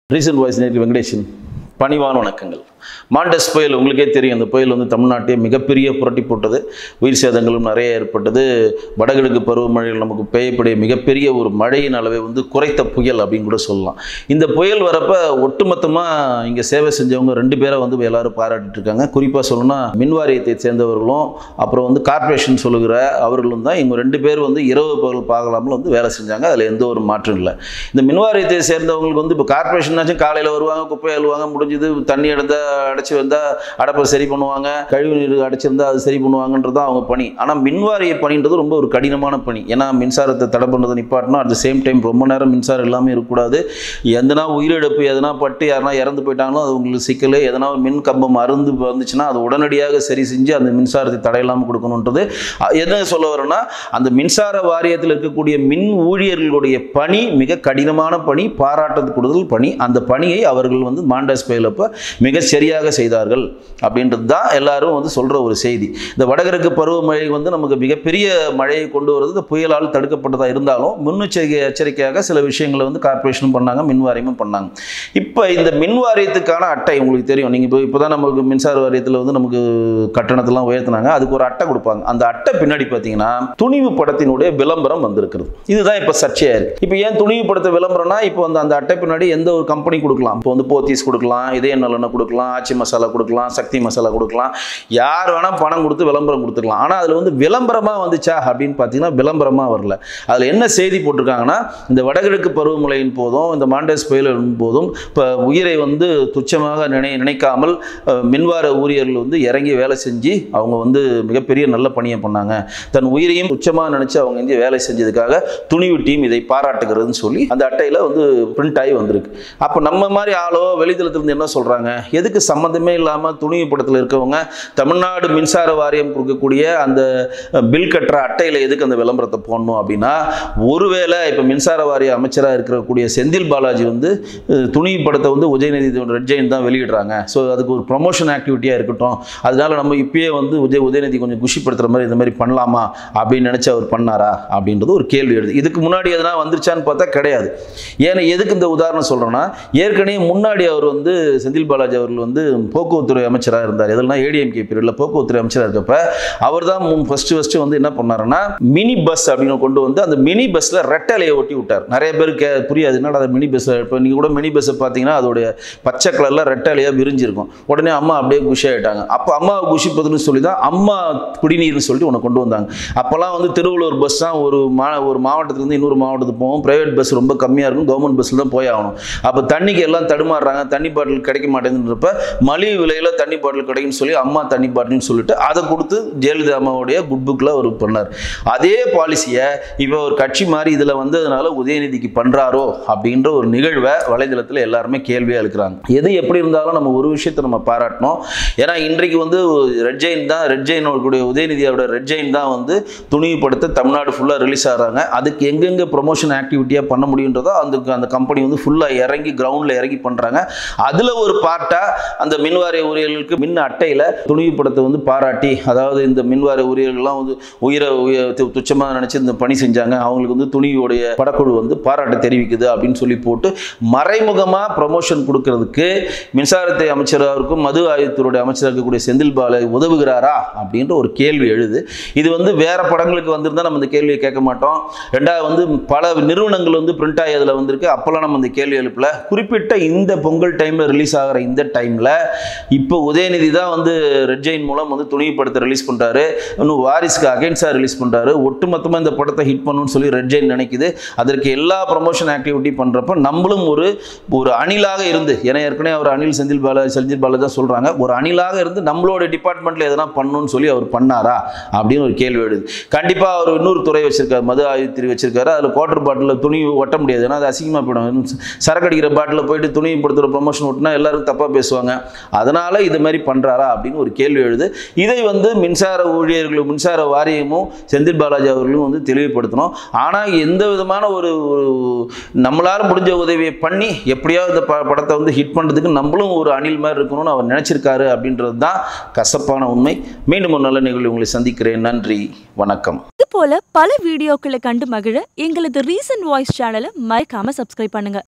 recent voice நேற்று வெங்கடேஷன் பணிவான வணக்கங்கள் மாண்டஸ் புயல் உங்களுக்கே தெரியும் அந்த புயல் வந்து தமிழ்நாட்டையே மிகப்பெரிய புரட்டி போட்டது உயிர் சேதங்களும் நிறைய ஏற்பட்டது வடகிழக்கு பருவமழையில் நமக்கு பெய்யக்கூடிய மிகப்பெரிய ஒரு மழையின் அளவை வந்து குறைத்த புயல் அப்படின்னு கூட சொல்லலாம் இந்த புயல் வரப்ப ஒட்டுமொத்தமாக இங்கே சேவை செஞ்சவங்க ரெண்டு பேரை வந்து எல்லாரும் பாராட்டிட்டு இருக்காங்க குறிப்பாக சொல்லணும்னா மின்வாரியத்தை சேர்ந்தவர்களும் அப்புறம் வந்து கார்ப்பரேஷன் சொல்லுகிற அவர்களும் தான் இவங்க ரெண்டு பேர் வந்து இரவு பகல் பார்க்கலாமல் வந்து வேலை செஞ்சாங்க அதில் எந்த ஒரு மாற்றம் இல்லை இந்த மின்வாரியத்தை சேர்ந்தவங்களுக்கு வந்து இப்போ கார்ப்பரேஷனாச்சும் காலையில் வருவாங்க குப்பை அழுவாங்க முடிஞ்சது தண்ணி எடுத்தா அடைச்சி வந்தால் அடைப்பை சரி பண்ணுவாங்க கழிவு நீர் அடைச்சிருந்தா அது சரி பண்ணுவாங்கன்றது தான் அவங்க பணி ஆனால் மின்வாரிய பணின்றது ரொம்ப ஒரு கடினமான பணி ஏன்னா மின்சாரத்தை தடை பண்ணதை நிப்பாட்டணும் அட் த சேம் டைம் ரொம்ப நேரம் மின்சாரம் இல்லாமல் இருக்கக்கூடாது எதனா உயிரிழப்பு எதனா பட்டு யாருனா இறந்து போயிட்டாங்களோ அது உங்களுக்கு சிக்கல் எதனா ஒரு மின் கம்பம் அருந்து வந்துச்சுன்னா அது உடனடியாக சரி செஞ்சு அந்த மின்சாரத்தை தடையில்லாமல் கொடுக்கணுன்றது அ, என்ன சொல்ல வரேன்னா அந்த மின்சார வாரியத்தில் இருக்கக்கூடிய மின் ஊழியர்களுடைய பணி மிக கடினமான பணி பாராட்டத்துக்குடுதல் பணி அந்த பணியை அவர்கள் வந்து மாண்டஸ் பயிலப்ப மிக சரியாக செய்தார்கள் அப்படின்றது தான் எல்லாரும் வந்து சொல்கிற ஒரு செய்தி இந்த வடகிழக்கு பருவமழை வந்து நமக்கு மிகப்பெரிய மழையை கொண்டு வருவது இந்த புயலால் தடுக்கப்பட்டதாக இருந்தாலும் முன்னெச்சரிக்கை எச்சரிக்கையாக சில விஷயங்களை வந்து கார்ப்பரேஷனும் பண்ணாங்க மின் வாரியமும் பண்ணாங்க இப்போ இந்த மின் வாரியத்துக்கான அட்டை உங்களுக்கு தெரியும் நீங்கள் இப்போ இப்போ தான் நமக்கு மின்சார வாரியத்தில் வந்து நமக்கு கட்டணத்தெல்லாம் உயர்த்தினாங்க அதுக்கு ஒரு அட்டை கொடுப்பாங்க அந்த அட்டை பின்னாடி பார்த்தீங்கன்னா துணிவு படத்தினுடைய விளம்பரம் வந்திருக்கிறது இதுதான் இப்போ சர்ச்சையாக இருக்குது இப்போ ஏன் துணிவு படத்தை விளம்பரம்னா இப்போ வந்து அந்த அட்டை பின்னாடி எந்த ஒரு கம்பெனி கொடுக்கலாம் இப்போ வந்து போத்தீஸ் கொடுக்கலாம் இதய நலனை கொடுக்கலாம் ஆச்சி மசாலா கொடுக்கலாம் சக்தி மசாலா கொடுக்கலாம் யார் வேணால் பணம் கொடுத்து விளம்பரம் கொடுத்துக்கலாம் ஆனால் அதில் வந்து விளம்பரமாக வந்துச்சா அப்படின்னு பார்த்தீங்கன்னா விளம்பரமாக வரல அதில் என்ன செய்தி போட்டிருக்காங்கன்னா இந்த வடகிழக்கு பருவமழையின் போதும் இந்த மாண்டேஸ் புயலின் போதும் இப்போ உயிரை வந்து துச்சமாக நினை நினைக்காமல் அஹ், மின்வார ஊழியர்கள் வந்து இறங்கி வேலை செஞ்சு அவங்க வந்து மிகப்பெரிய நல்ல பணியை பண்ணாங்க தன் உயிரையும் துச்சமாக நினச்சி அவங்க இங்கே வேலை செஞ்சதுக்காக துணிவு டீம் இதை பாராட்டுகிறதுன்னு சொல்லி அந்த அட்டையில் வந்து பிரிண்ட் ஆகி வந்திருக்கு அப்போ நம்ம மாதிரி ஆளோ வெளித்தளத்திலிருந்து என்ன சொல்கிறாங்க எதுக்கு சம்மந்தமே இல்லாமல் துணிவு படத்தில் இருக்கவங்க தமிழ்நாடு மின்சார வாரியம் கொடுக்கக்கூடிய அந்த அஹ், பில் கட்டுற அட்டையில் எதுக்கு அந்த விளம்பரத்தை போடணும் அப்படின்னா ஒருவேளை இப்போ மின்சார வாரிய அமைச்சராக இருக்கக்கூடிய செந்தில் பாலாஜி வந்து அஹ், துணிவு படத்தை வந்து உதயநிதி ரெட் ஜெயின் தான் வெளியிடுறாங்க ஸோ அதுக்கு ஒரு ப்ரொமோஷன் ஆக்டிவிட்டியாக இருக்கட்டும் அதனால நம்ம இப்பயே வந்து உதய உதயநிதி கொஞ்சம் குஷிப்படுத்துகிற மாதிரி இந்த மாதிரி பண்ணலாமா அப்படின்னு நினச்சி அவர் பண்ணாரா அப்படின்றது ஒரு கேள்வி எழுது இதுக்கு முன்னாடி எதனா வந்துருச்சான்னு பார்த்தா கிடையாது ஏன்னா எதுக்கு இந்த உதாரணம் சொல்கிறேன்னா ஏற்கனவே முன்னாடி அவர் வந்து செந்தில் பாலாஜி அவர்கள் வந்து போக்குவரத்துறை அமைச்சராக இருந்தார் இதெல்லாம் ஏடிஎம்கே பீரியடில் போக்குவரத்துறை அமைச்சராக இருக்கப்ப அவர் தான் ஃபஸ்ட்டு ஃபஸ்ட்டு வந்து என்ன பண்ணாருன்னா மினி பஸ் அப்படின்னு கொண்டு வந்து அந்த மினி பஸ்ஸில் ரெட்டலையை ஒட்டி விட்டார் நிறைய பேர் கே புரியாது என்னடா அது மினி பஸ் இப்போ நீங்கள் கூட மினி பஸ்ஸை பார்த்தீங்கன்னா அதோடைய பச்சை கலரில் ரெட்டலையாக விரிஞ்சிருக்கும் உடனே அம்மா அப்படியே குஷி ஆகிட்டாங்க அப்போ அம்மா குஷிப்பதுன்னு சொல்லி தான் அம்மா குடிநீர்னு சொல்லிட்டு ஒன்று கொண்டு வந்தாங்க அப்போல்லாம் வந்து திருவள்ளூர் பஸ் தான் ஒரு மா ஒரு மாவட்டத்துலேருந்து இன்னொரு மாவட்டத்துக்கு போவோம் ப்ரைவேட் பஸ் ரொம்ப கம்மியாக இருக்கும் கவர்மெண்ட் பஸ்ஸில் தான் போய் ஆகணும் அப்போ தண்ணிக்கு எல்லாம் தடுமாறுறாங்க தண்ணி பாட்டில் கிடைக்க மாட்டேங்குன்றப்ப மலிவு விலையில் தண்ணி பாட்டில் கிடைக்குன்னு சொல்லி அம்மா தண்ணி பாட்டில்னு சொல்லிட்டு அதை கொடுத்து ஜெயலலிதா அம்மாவுடைய குட் புக்கில் அவர் பண்ணார் அதே பாலிசியை இப்போ ஒரு கட்சி மாதிரி இதில் வந்ததுனால உதயநிதிக்கு பண்ணுறாரோ அப்படின்ற ஒரு நிகழ்வை வலைதளத்தில் எல்லாருமே கேள்வியாக இருக்கிறாங்க எது எப்படி இருந்தாலும் நம்ம ஒரு விஷயத்தை நம்ம பாராட்டணும் ஏன்னா இன்றைக்கு வந்து ரெட் ஜெயின் தான் ரெட் ஜெயின் கூடிய உதயநிதியோட ரெட் ஜெயின் தான் வந்து துணிவு படத்தை தமிழ்நாடு ஃபுல்லாக ரிலீஸ் ஆகிறாங்க அதுக்கு எங்கெங்கே ப்ரொமோஷன் ஆக்டிவிட்டியாக பண்ண முடியுன்றதோ அந்த அந்த கம்பெனி வந்து ஃபுல்லாக இறங்கி கிரவுண்டில் இறங்கி பண்ணுறாங்க அதில் ஒரு பார்ட்டாக அந்த மின்வாரிய ஊழியர்களுக்கு மின் அட்டையில் துணிவு படத்தை வந்து பாராட்டி அதாவது இந்த மின்வாரிய ஊழியர்கள்லாம் வந்து உயிரை துச்சமாக நினச்சி இந்த பணி செஞ்சாங்க அவங்களுக்கு வந்து துணியோடைய படக்குழு வந்து பாராட்டு தெரிவிக்குது அப்படின்னு சொல்லி போட்டு மறைமுகமாக ப்ரமோஷன் கொடுக்கறதுக்கு மின்சாரத்தை அமைச்சராக மது ஆயுதத்துறை அமைச்சராக இருக்கக்கூடிய செந்தில் பாலாஜி உதவுகிறாரா அப்படின்ற ஒரு கேள்வி எழுது இது வந்து வேற படங்களுக்கு வந்திருந்தா நம்ம இந்த கேள்வியை கேட்க மாட்டோம் ரெண்டாவது வந்து பல நிறுவனங்கள் வந்து பிரிண்ட் ஆகி அதில் வந்திருக்கு அப்போல்லாம் நம்ம இந்த கேள்வி எழுப்பல குறிப்பிட்ட இந்த பொங்கல் டைமில் ரிலீஸ் ஆகிற இந்த டைமில் இப்போ உதயநிதி தான் வந்து ரெட் ஜெயின் மூலம் வந்து துணிவு படத்தை ரிலீஸ் பண்ணுறாரு இன்னும் வாரிசுக்கு அகைன்ஸாக ரிலீஸ் பண்ணுறாரு ஒட்டுமொத்தமாக இந்த படத்தை ஹிட் பண்ணணும்னு சொல்லி ரெட் ஜெயின் நினைக்குது அதற்கு எல்லா ப்ரமோஷன் ஆக்டிவிட்டி பண்ணுறப்ப நம்மளும் ஒரு ஒரு அணிலாக இருந்து ஏன்னா ஏற்கனவே அவர் அனில் செந்தில் பாலாஜி செந்தில் பாலாஜி தான் சொல்கிறாங்க ஒரு அணிலாக இருந்து நம்மளோட டிபார்ட்மெண்ட்டில் எதனா பண்ணணும்னு சொல்லி அவர் பண்ணாரா அப்படின்னு ஒரு கேள்வி எழுது கண்டிப்பாக அவர் இன்னொரு துறை வச்சிருக்காரு மது ஆயுத்திரி வச்சிருக்காரு அதில் குவார்டர் பாட்டிலில் துணி ஒட்ட முடியாது ஏன்னா அது அசிங்கமாக போயிடும் சரக்கு அடிக்கிற பாட்டிலில் போயிட்டு துணி படுத்துகிற ப்ரொமோஷன் ஒட்டினா எல்லாரும் தப்பாக பேசுவாங்க அதனால் இது மாதிரி பண்ணுறாரா அப்படின்னு ஒரு கேள்வி எழுது இதை வந்து மின்சார ஊழியர்களும் மின்சார வாரியமும் செந்தில் பாலாஜி அவர்களும் வந்து தெளிவுபடுத்தணும் ஆனால் எந்த விதமான ஒரு ஒரு நம்மளால் முடிஞ்ச உதவியை பண்ணி எப்படியாவது இந்த ப படத்தை வந்து ஹிட் பண்ணுறதுக்கு நம்மளும் ஒரு அணில் மாதிரி இருக்கணும்னு அவர் நினச்சிருக்காரு அப்படின்றது தான் கசப்பான உண்மை மீண்டும் ஒரு நல்ல நிகழ்வு உங்களை சந்திக்கிறேன் நன்றி வணக்கம் இது போல பல வீடியோக்களை கண்டு மகிழ எங்களது ரீசன்ட் வாய்ஸ் சேனலை மறக்காம சப்ஸ்கிரைப் பண்ணுங்க